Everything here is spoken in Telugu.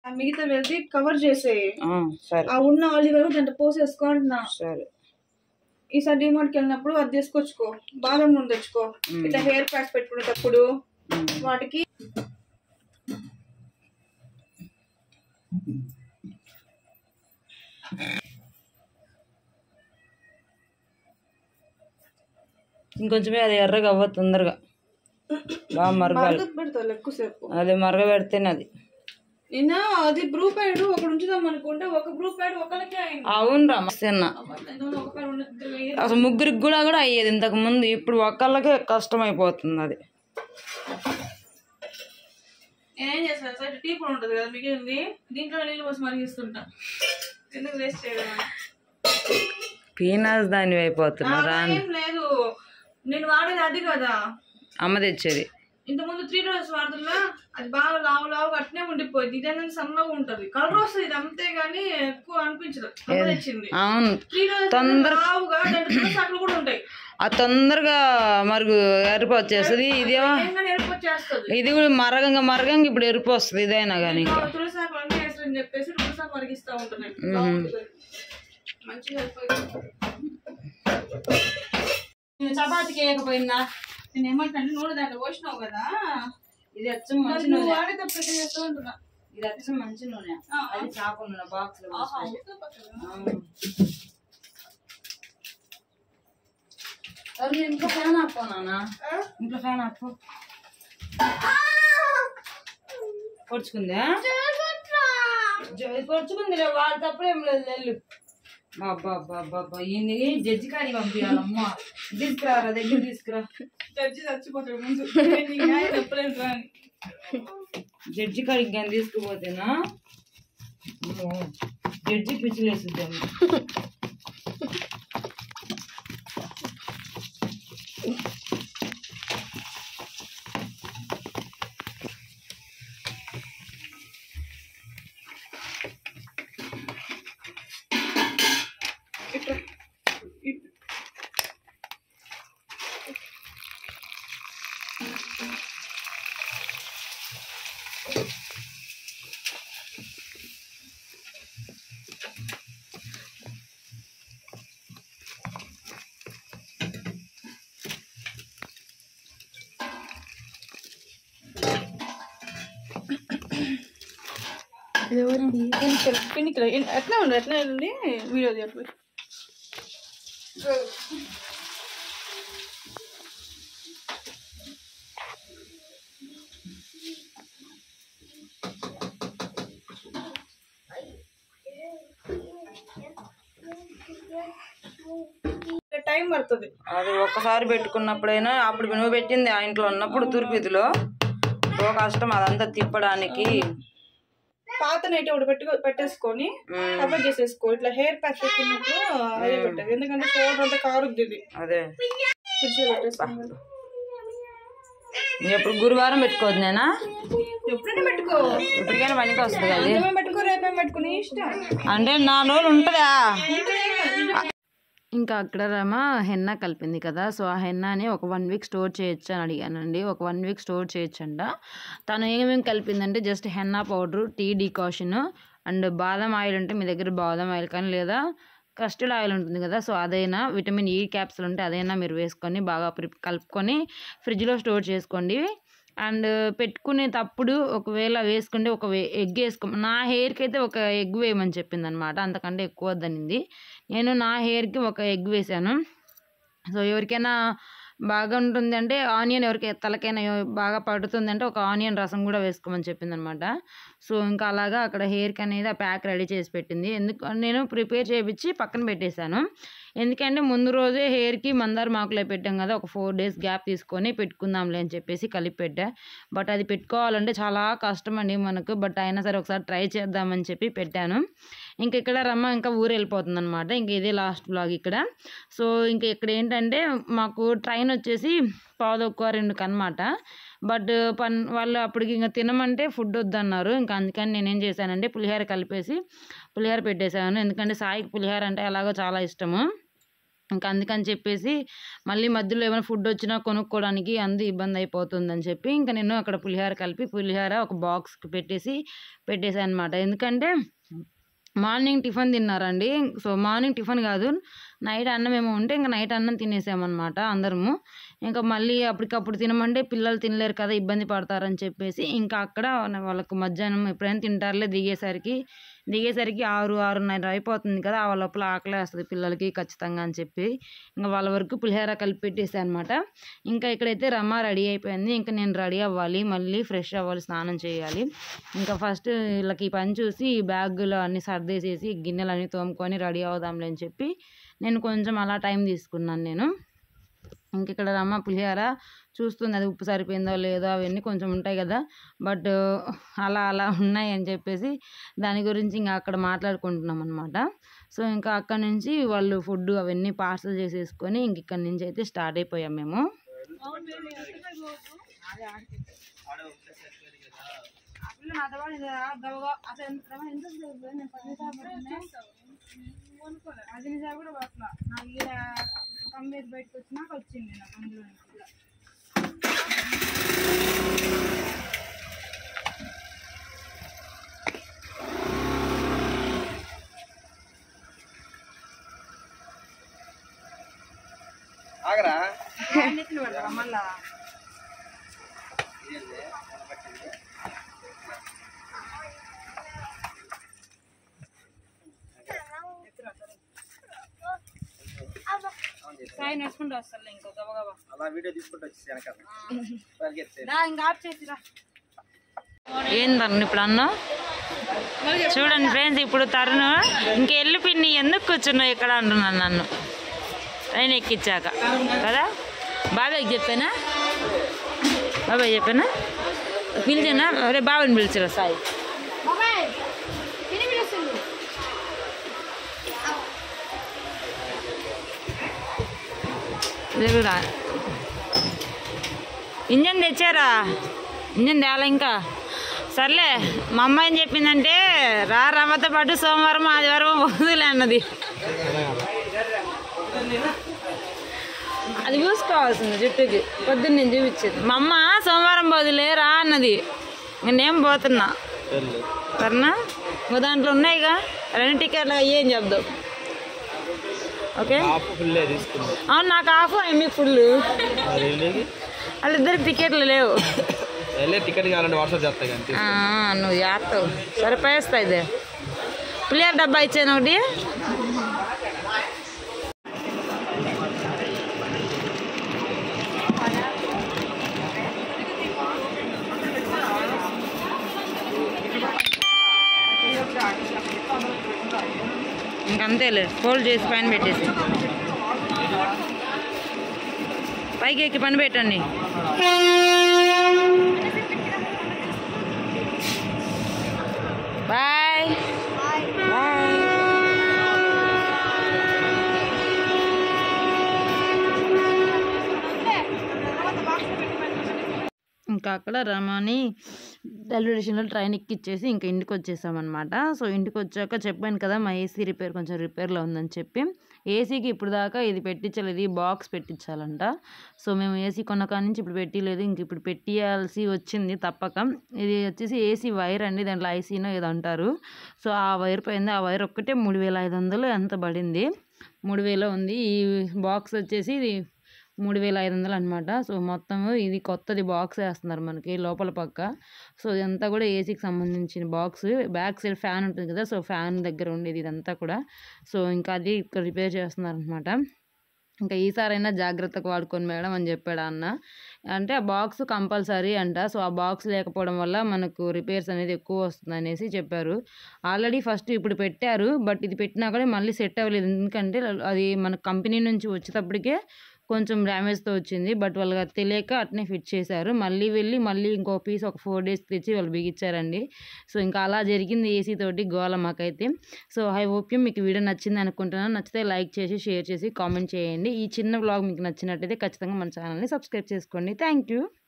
ఆ మిగతా వెళ్తే కవర్ చేసే ఆ, సరే ఆ ఉన్న ఆలివ్ ఆయిల్ దాంట్లో పోసేసుకో అంటున్నా సరే ఈసారి డిమార్ట్కి వెళ్ళినప్పుడు అది తీసుకొచ్చుకో బాదం నూనె తెచ్చుకో ఇట్లా హెయిర్ ప్యాక్స్ పెట్టుకునేటప్పుడు ఉమ్. వాటికి ఇంకొంచెమే అది ఎర్రగా అవ్వ తొందరగా బాగా మరగాలి మరగ పెడతావు ఎక్కువసేపు అది మరగ పెడితేనే అది నిన్న అది బ్రూ ప్యాడ్ ఒకటి ఉంచుదాం అనుకుంటే ఒక బ్రూ ప్యాడ్ ఒకరికే అయింది అవునరా మస్తన్నా ఎందుకంటే ఒక ప్యాడ్ ఉండదు ఇద్దరు వేయరు. అసలు ముగ్గురికి కూడా కూడా అయ్యేది ఇంతకు ముందు ఇప్పుడు ఒక్కళ్ళకే కష్టం అయిపోతుంది అది నేనేం చేస్తాను సార్ టీ పొడి ఉంటుంది కదా మిగిలింది దీంట్లో నీళ్ళు పోసి మరిగిస్తుంటా ఎందుకు వేస్ట్ చేయడం పీనాస్ దాని అయిపోతున్నా ఏం లేదు నేను వాడేది అది కదా అమ్మ తెచ్చేది ఇంతకుముందు త్రీ డోస్ వాడుతున్నా అది బాగా లావు లావు అట్నే ఉండిపోయింది ఇదేంటే సన్నగా ఉంటది కలర్ వస్తుంది ఇది అంతే గానీ ఎక్కువ అనిపించదు అమ్మ తెచ్చింది అవును త్రీ డోస్ లావుగా దాంట్లో తులసి ఆకులు కూడా ఉంటాయి ఆ తొందరగా మరుగు ఎరుపు వచ్చేస్తుంది ఇదేమో ఏం కానీ ఎరుపు వచ్చేస్తుంది ఇది కూడా మరగంగా మరగంగా ఇప్పుడు ఎరుపు వస్తుంది ఇదైనా కానీ ఇంకా తులసి ఆకులు అన్నీ వేస్తారని చెప్పేసి తులసి ఆకు మరిగిస్తా ఉంటున్నాయి బాగుంటుంది. మంచిగా అయిపోయింది నేను చపాతీకి వేయకపోయిందా నేను ఏమంటాను నూనె దాంట్లో పోసినావు కదా ఇది అచ్చం మంచి నువ్వు నూనె వాడేటప్పుడు ఎట్లా చేస్తావు అంటున్నా ఇది అచ్చం మంచి నూనె అది చాప నూనె బాక్స్ లో ఆహా, పోసి. ఉత్త పక్కన. అవును. అరే, ఇంట్లో ఫ్యాన్ ఆపు నాన్న ఇంట్లో ఫ్యాన్ ఆపు పొడుచుకుందా జ- పొడుచుకుందిలే వాళ్ళ తప్పుడు ఏం లేదు వెళ్ళు బాబా బాబా ఈయన్ని జడ్జి కాడికి పంపించాలమ్మా తీసుకురారా దగ్గర తీసుకురా చచ్చి చచ్చిపోతాడు ముందు నేను నీకు న్యాయం చెప్పలేను రా అని. జడ్జి కాడికి కానీ తీసుకుపోతేనా అమ్మో, జడ్జి పిచ్చిలేసిద్దాము ఇట్లా ఇట్- ఎన్నికలు ఎన్నికలు ఎన్- ఎట్లా ఉండు ఎట్లా ఉండి వీడియో తీయట్లేదు టైం పడుతుంది అది ఒక్కసారి పెట్టుకున్నప్పుడైనా అప్పుడు నువ్వు పెట్టింది ఆ ఇంట్లో ఉన్నప్పుడు తుర్పిదిలో ఓ కష్టం అదంతా తిప్పడానికి పాత నైట్ ఒకటి పెట్టుకో పెట్టేసుకొని మ్మ్. కవర్ చేసేసుకో ఇట్లా హెయిర్ ప్యాక్ పెట్టినప్పుడు అదే పెట్టాలి ఎందుకంటే ఫోన్ అంతా కారుద్ది ఇది అదే ఫ్రిడ్జ్ లో పెట్టేసుకోండి ఎప్పుడు గురువారం పెట్టుకోవద్దు నేనా ఎప్పుడైనా పెట్టుకో ఇప్పటికైనా పనికి వస్తుంది అది ఏమేమి పెట్టుకో రేపేం పెట్టుకుని ఇష్టం అంటే నా రోజులు ఉంటుందా ఇంకా అక్కడ రమ హెన్నా కలిపింది కదా సో ఆ హెన్నాని ఒక వన్ వీక్ స్టోర్ చేయొచ్చు అని అడిగానండి ఒక వన్ వీక్ స్టోర్ చేయొచ్చంట తను ఏమేమి కలిపిందంటే just henna powder tea decoction and బాదం ఆయిల్ ఉంటే మీ దగ్గర బాదం ఆయిల్ కానీ లేదా కస్టర్డ్ ఆయిల్ ఉంటుంది కదా సో అదైనా విటమిన్ ఈ క్యాప్సూల్ ఉంటే అదైనా మీరు వేసుకొని బాగా ప్రి- కలుపుకొని ఫ్రిడ్జ్లో స్టోర్ చేసుకోండి అండ్ పెట్టుకునేటప్పుడు ఒకవేళ వేసుకుంటే ఒక ఎగ్ వేసుకో నా హెయిర్కి అయితే ఒక ఎగ్ వేయమని చెప్పింది అనమాట అంతకంటే ఎక్కువ వద్దనింది నేను నా హెయిర్కి ఒక ఎగ్ వేసాను సో ఎవరికైనా బాగా ఉంటుంది అంటే ఆనియన్ ఎవరికి తలకైనా ఎవ- బాగా పడుతుంది అంటే ఒక ఆనియన్ రసం కూడా వేసుకోమని చెప్పింది అనమాట సో ఇంకా అలాగా అక్కడ హెయిర్కి అనేది ఆ ప్యాక్ రెడీ చేసి పెట్టింది ఎందుకు నేను ప్రిపేర్ చేయించి పక్కన పెట్టేశాను ఎందుకంటే ముందు రోజే హెయిర్కి మందార మాకులే పెట్టాం కదా ఒక ఫోర్ డేస్ గ్యాప్ తీసుకొని పెట్టుకుందాంలే అని చెప్పేసి కలిపి పెట్టా బట్ అది పెట్టుకోవాలంటే చాలా కష్టం అండి మనకు బట్ అయినా సరే ఒకసారి ట్రై చేద్దామని చెప్పి పెట్టాను ఇంక ఇక్కడ రమ్మ ఇంకా ఊరు వెళ్ళిపోతుంది అనమాట ఇంక ఇదే లాస్ట్ బ్లాగ్ ఇక్కడ సో ఇంకా ఇక్కడ ఏంటంటే మాకు ట్రైన్ వచ్చేసి పావుదొక్క రెండుకి అనమాట బట్ పన్ వాళ్ళు అప్పటికి ఇంకా తినమంటే ఫుడ్ వద్దన్నారు ఇంకా అందుకని నేనేం చేశానంటే పులిహోర కలిపేసి పులిహోర పెట్టేశాను ఎందుకంటే సాయికి పులిహోర అంటే ఎలాగో చాలా ఇష్టము ఇంకా అందుకని చెప్పేసి మళ్ళీ మధ్యలో ఏమైనా ఫుడ్ వచ్చినా కొనుక్కోవడానికి అందు ఇబ్బంది అయిపోతుందని చెప్పి ఇంకా నేను అక్కడ పులిహోర కలిపి పులిహోర ఒక బాక్స్కి పెట్టేసి పెట్టేసాను అనమాట ఎందుకంటే మార్నింగ్ టిఫిన్ తిన్నారండి సో మార్నింగ్ టిఫిన్ కాదు నైట్ అన్నం ఏమో ఉంటే ఇంకా నైట్ అన్నం తినేసామన్నమాట అందరము ఇంకా మళ్ళీ అప్పటికప్పుడు తినమంటే పిల్లలు తినలేరు కదా ఇబ్బంది పడతారని చెప్పేసి ఇంకా అక్కడ వాళ్ళకు మధ్యాహ్నం ఎప్పుడైనా తింటారులే దిగేసరికి దిగేసరికి ఆరు ఆరున్నర అయిపోతుంది కదా ఆ లోపల ఆకలి వేస్తుంది పిల్లలకి ఖచ్చితంగా అని చెప్పి ఇంకా వాళ్ళ వరకు పులిహోర కలిపి పెట్టేసాను అనమాట ఇంకా ఇక్కడైతే రమ రెడీ అయిపోయింది ఇంకా నేను రెడీ అవ్వాలి మళ్ళీ ఫ్రెష్ అవ్వాలి స్నానం చేయాలి ఇంకా ఫస్ట్ వీళ్ళకి ఈ పని చూసి ఈ బ్యాగులో అన్ని సర్దేసేసి గిన్నెలు అన్ని తోముకొని రెడీ అవుదాంలే అని చెప్పి నేను కొంచెం అలా టైం తీసుకున్నాను నేను ఇంక ఇక్కడ రమ్మ పులిహోర చూస్తుంది అది ఉప్పు సరిపోయిందో లేదో అవన్నీ కొంచెం ఉంటాయి కదా బట్ అలా అలా ఉన్నాయి అని చెప్పేసి దాని గురించి ఇంకా అక్కడ మాట్లాడుకుంటున్నాం అనమాట సో ఇంకా అక్కడ నుంచి వాళ్ళు ఫుడ్ అవన్నీ పార్సల్ చేసేసుకొని ఇంక ఇక్కడ నుంచి అయితే స్టార్ట్ అయిపోయాం మేము అది నిజాలు కూడా పట్ల నాకు ఈడ కంబేర్ బయటకు వచ్చినాక వచ్చింది నాకు అందులో కూడా ఆగరా ఎత్తులు పడతారా మళ్ళా సాయి నడుచుకుంటూ వస్తాను ఇంకో గబగబా అలా వీడియో తీసుకుంటూ వచ్చేసి వెనకాల పరిగెత్తే రా ఇంకా ఆఫ్ చేసిరా ఏందన్న ఇప్పుడు అన్న చూడండి ఫ్రెండ్స్ ఇప్పుడు తరుణ్ ఇంకెళ్ళి పిన్ని ఎందుకు కూర్చున్నావు ఇక్కడ అంటున్నాను నన్ను ట్రైన్ ఎక్కించాక కదా బాబాయ్కి చెప్పానా బాబాయ్ చెప్పానా పిలిచానా అరే బాబాయ్ని పిలిచిరా సాయి ఇదిగోరా. ఇంజన్ తెచ్చారా ఇంజన్ తేలా ఇంకా సర్లే మా అమ్మ ఏం చెప్పిందంటే రా రమ్మతో పాటు సోమవారం ఆదివారం వదిలే అన్నది అది పూసుకోవాల్సింది జుట్టుకి పొద్దున్న నేను చూపించేది మా అమ్మ సోమవారం బదులే రా అన్నది ఇంక నేను పోతున్నా సరేనా ఇంకో దాంట్లో ఉన్నాయిగా రెండు టికెట్లు అయ్యేం చెప్దాం ఓకే ఆపు ఫుల్లే తీసుకుంది అవును నాకు ఆఫ్ మీకు ఫుల్ వాళ్ళిద్దరికి టికెట్లు లేవు వెళ్ళే టికెట్ కావాలంటే వాట్సాప్ చేస్తా కానీ ఆ, నువ్వు చేస్తావు సరిపోయేస్తా ఇది పులిహార డబ్బా ఇచ్చాను ఒకటి ఇంకంతేలే ఫోల్డ్ చేసి పైన పెట్టేసి పైకి ఎక్కి పని పెట్టండి బాయ్ బాయ్ ఇంకా అక్కడ రమాని రైల్వే స్టేషన్లో ట్రైన్ ఎక్కిచ్చేసి ఇంకా ఇంటికి వచ్చేసామన్నమాట సో ఇంటికి వచ్చాక చెప్పాను కదా మా ఏసీ రిపేర్ కొంచెం రిపేర్లో ఉందని చెప్పి ఏసీకి ఇప్పుడు దాకా ఇది పెట్టించలేదు ఈ బాక్స్ పెట్టించాలంట సో మేము ఏసీ కొన్న కాడి నుంచి ఇప్పుడు పెట్టిలేదు ఇంక ఇప్పుడు పెట్టియాల్సి వచ్చింది తప్పక ఇది వచ్చేసి ఏసీ వైర్ అండి దాంట్లో ఐసీనో ఏదో అంటారు సో ఆ వైర్ పోయింది ఆ వైర్ ఒక్కటే మూడు వేల ఐదు వందలు ఎంత పడింది మూడు వేలు ఉంది ఈ బాక్స్ వచ్చేసి ఇది మూడు వేల ఐదు వందలు అనమాట సో మొత్తం ఇది కొత్తది బాక్స్ వేస్తున్నారు మనకి లోపల పక్క సో ఇదంతా కూడా ఏసీకి సంబంధించిన బాక్స్ బ్యాక్ సైడ్ ఫ్యాన్ ఉంటుంది కదా సో ఫ్యాన్ దగ్గర ఉండేది ఇదంతా కూడా సో ఇంకా అది ఇక్కడ రిపేర్ చేస్తున్నారు అనమాట ఇంకా ఈసారైనా జాగ్రత్తగా వాడుకొని మేడం అని చెప్పాడు అన్న అంటే ఆ బాక్స్ కంపల్సరీ అంట సో ఆ బాక్స్ లేకపోవడం వల్ల మనకు రిపేర్స్ అనేది ఎక్కువ వస్తుంది అనేసి చెప్పారు ఆల్రెడీ ఫస్ట్ ఇప్పుడు పెట్టారు బట్ ఇది పెట్టినా కూడా మళ్ళీ సెట్ అవ్వలేదు ఎందుకంటే అది మన కంపెనీ నుంచి వచ్చేటప్పటికే కొంచెం డ్యామేజ్తో వచ్చింది బట్ వాళ్ళకి అది తెలియక అట్నే ఫిట్ చేశారు మళ్ళీ వెళ్ళి మళ్ళీ ఇంకో పీస్ ఒక ఫోర్ డేస్ తెచ్చి వాళ్ళు బిగించారండి సో ఇంకా అలా జరిగింది ఏసీ తోటి గోల మాకైతే సో ఐ హోప్ యూ మీకు వీడియో నచ్చింది అనుకుంటున్నాను నచ్చితే లైక్ చేసి షేర్ చేసి కామెంట్ చేయండి ఈ చిన్న వ్లాగ్ మీకు నచ్చినట్టయితే ఖచ్చితంగా మన ఛానల్ని సబ్స్క్రైబ్ చేసుకోండి థ్యాంక్ యూ